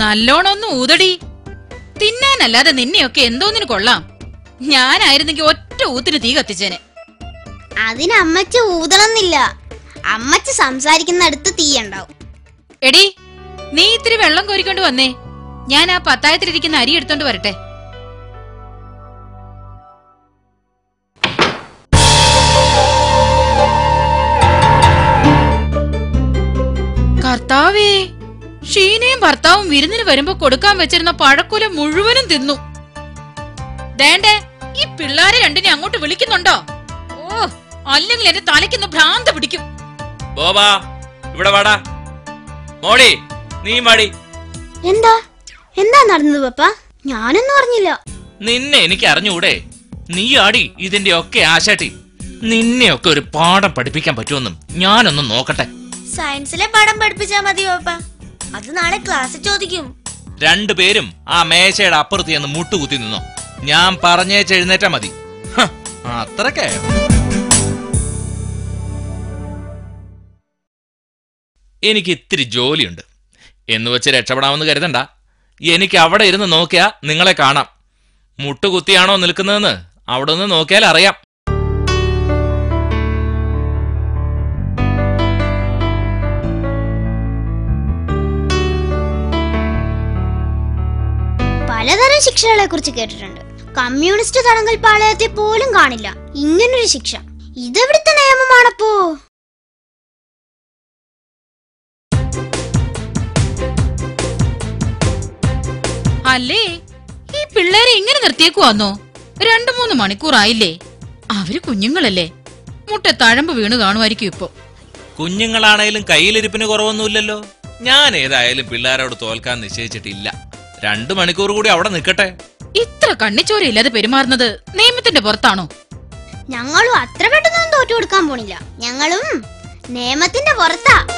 നല്ലോണം ഒന്ന് ഊതടി തിന്നാനല്ലാതെ നിന്നെയൊക്കെ എന്തോന്നിന് കൊള്ളാം ഞാനായിരുന്നെങ്കിൽ ഒറ്റ ഊത്തിന് തീ കത്തിച്ചേനെ അതിന് അമ്മച്ചി ഊതണമെന്നില്ല അമ്മച്ചി സംസാരിക്കുന്നിടത്ത് തീയുണ്ടാവും എടി നീ ഇത്തിരി വെള്ളം കോരിക്കൊണ്ട് വന്നേ ഞാൻ ആ പത്തായത്തിലിരിക്കുന്ന അരി എടുത്തോണ്ട് വരട്ടെ കർത്താവേ ഷീനയും ഭർത്താവും വിരുന്നിന് വരുമ്പോ കൊടുക്കാൻ വെച്ചിരുന്ന പഴക്കുല മുഴുവനും തിന്നു ദേണ്ടേ ഈ പിള്ളാരെ രണ്ടിനെ അങ്ങോട്ട് വിളിക്കുന്നുണ്ടോ ഓ അല്ലെങ്കിൽ എന്റെ തലയ്ക്കൊന്ന് ഭ്രാന്ത് പിടിക്കും ബോബാ ഇവിടെ വാടാ മോളി നീ മാടി എന്താ എന്താ നടന്നത് പപ്പ ഞാനൊന്നും അറിഞ്ഞില്ല നിന്നെ എനിക്ക് അറിഞ്ഞൂടെ നീ ആടി ഇതിന്റെ ഒക്കെ ആശാട്ടി നിന്നെയൊക്കെ ഒരു പാഠം പഠിപ്പിക്കാൻ പറ്റുമെന്നും ഞാനൊന്ന് നോക്കട്ടെ സയൻസിലെ പാഠം പഠിപ്പിച്ചാ മതി പപ്പ അത് നാളെ ക്ലാസ്സിൽ ചോദിക്കും രണ്ടുപേരും ആ മേശയുടെ അപ്പുറത്ത് ചെന്ന് മുട്ടുകുത്തി നിന്നോ ഞാൻ പറഞ്ഞേച്ച് എഴുന്നേറ്റാ മതി ഹ, അത്രക്കായോ എനിക്ക് ഇത്തിരി ജോലിയുണ്ട് എന്ന് വെച്ച് രക്ഷപ്പെടാമെന്ന് കരുതണ്ട എനിക്ക് അവിടെ ഇരുന്ന് നോക്കിയാ നിങ്ങളെ കാണാം മുട്ടുകുത്തിയാണോ നിൽക്കുന്നതെന്ന് അവിടെ നിന്ന് നോക്കിയാൽ അറിയാം പലതരം ശിക്ഷകളെ കുറിച്ച് കേട്ടിട്ടുണ്ട് കമ്മ്യൂണിസ്റ്റ് തടങ്കൽ പാളയത്തെ പോലും കാണില്ല ഇങ്ങനൊരു ശിക്ഷ ഇതെവിടുത്തെ നിയമമാണപ്പോ അല്ലേ ഈ പിള്ളേരെ ഇങ്ങനെ നിർത്തിയേക്കുവാന്നോ രണ്ടു മൂന്ന് മണിക്കൂറായില്ലേ അവര് കുഞ്ഞുങ്ങളല്ലേ മുട്ട തഴമ്പ് വീണ് കാണുമായിരിക്കും ഇപ്പൊ കുഞ്ഞുങ്ങളാണേലും കയ്യിലിരിപ്പിന് കുറവൊന്നുമില്ലല്ലോ ഞാൻ ഏതായാലും പിള്ളേരോട് തോൽക്കാൻ നിശ്ചയിച്ചിട്ടില്ല രണ്ടു മണിക്കൂർ കൂടി അവിടെ നിൽക്കട്ടെ ഇത്ര കണ്ണിച്ചോരയില്ലാതെ പെരുമാറുന്നത് നിയമത്തിന്റെ പുറത്താണോ ഞങ്ങളും അത്ര പെട്ടെന്നൊന്നും തോറ്റു കൊടുക്കാൻ പോണില്ല ഞങ്ങളും നിയമത്തിന്റെ പുറത്താ